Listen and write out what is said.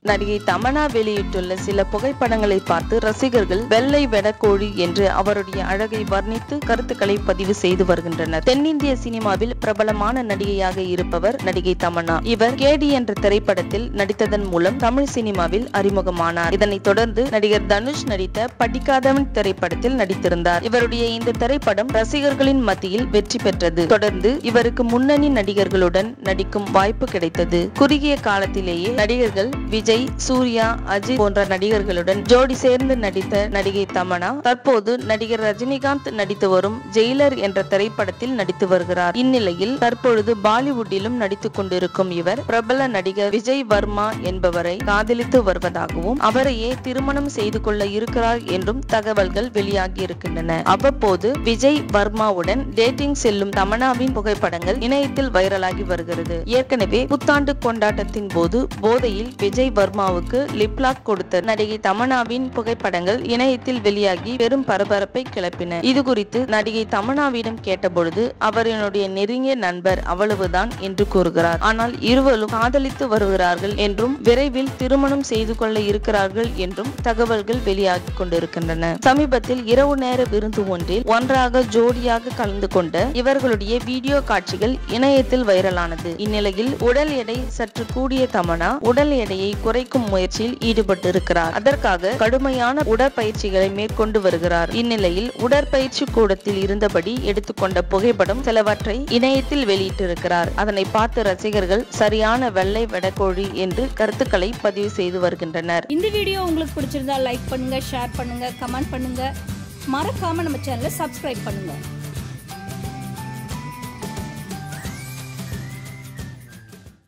நடிகை தமன்னா வெளியிட்டுள்ள சில புகைப்படங்களை பார்த்து ரசிகர்கள் வெள்ளை வெடக்கோழி என்று அவருடைய அழகை வர்ணித்து கருத்துக்களை பதிவு செய்து வருகின்றனர் தென்னிந்திய சினிமாவில் பிரபலமான நடிகையாக இருப்பவர் நடிகை தமன்னா இவர் கேடி என்ற திரைப்படத்தில் நடித்ததன் மூலம் தமிழ் சினிமாவில் அறிமுகமானார் இதனைத் தொடர்ந்து நடிகர் தனுஷ் நடித்த படிக்காதவன் திரைப்படத்தில் நடித்திருந்தார் இவருடைய இந்த திரைப்படம் ரசிகர்களின் மத்தியில் வெற்றி பெற்றது தொடர்ந்து இவருக்கு முன்னணி நடிகர்களுடன் நடிக்கும் வாய்ப்பு கிடைத்தது குறுகிய காலத்திலேயே நடிகர்கள் விஜய் சூர்யா அஜித் போன்ற நடிகர்களுடன் ஜோடி சேர்ந்து நடித்த நடிகை தமனா தற்போது நடிகர் ரஜினிகாந்த் நடித்து வரும் ஜெயிலர் என்ற திரைப்படத்தில் நடித்து வருகிறார் இந்நிலையில் தற்பொழுது பாலிவுட்டிலும் நடித்துக் கொண்டிருக்கும் இவர் பிரபல நடிகர் விஜய் வர்மா என்பவரை காதலித்து வருவதாகவும் அவரையே திருமணம் செய்து கொள்ள இருக்கிறார் என்றும் தகவல்கள் வெளியாகி இருக்கின்றன அவ்வப்போது விஜய் வர்மாவுடன் டேட்டிங் செல்லும் தமனாவின் புகைப்படங்கள் இணையத்தில் வைரலாகி வருகிறது ஏற்கனவே புத்தாண்டு கொண்டாட்டத்தின் போது போதையில் விஜய் வர்மாவுக்கு லிப்லாக் கொடுத்த நடிகை தமனாவின் புகைப்படங்கள் இணையத்தில் வெளியாகி பெரும் பரபரப்பை கிளப்பின இது குறித்து நடிகை தமனாவிடம் கேட்டபொழுது அவர் என்னுடைய நெருங்கிய நண்பர் அவ்வளவுதான் என்று கூறுகிறார் ஆனால் இருவரும் காதலித்து வருகிறார்கள் என்றும் விரைவில் திருமணம் செய்து கொள்ள இருக்கிறார்கள் என்றும் தகவல்கள் வெளியாகி கொண்டிருக்கின்றன சமீபத்தில் இரவு நேர விருந்து ஒன்றில் ஒன்றாக ஜோடியாக கலந்து கொண்ட இவர்களுடைய வீடியோ காட்சிகள் இணையத்தில் வைரலானது இந்நிலையில் உடல் எடை சற்று கூடிய தமனா உடல் எடையை குறைக்கும் முயற்சியில் ஈடுபட்டு இருக்கிறார் அதற்காக கடுமையான உடற்பயிற்சிகளை மேற்கொண்டு வருகிறார் இந்நிலையில் உடற்பயிற்சி கூடத்தில் இருந்தபடி எடுத்துக்கொண்ட புகைப்படம் சிலவற்றை இணையத்தில் வெளியிட்டிருக்கிறார் அதனை பார்த்த ரசிகர்கள் சரியான வெள்ளை வெடக்கோழி என்று கருத்துக்களை பதிவு செய்து வருகின்றனர் இந்த வீடியோ உங்களுக்கு பிடிச்சிருந்தா லைக் பண்ணுங்க ஷேர் பண்ணுங்க கமெண்ட் பண்ணுங்க மறக்காம நம்ம சேனலை சப்ஸ்கிரைப் பண்ணுங்க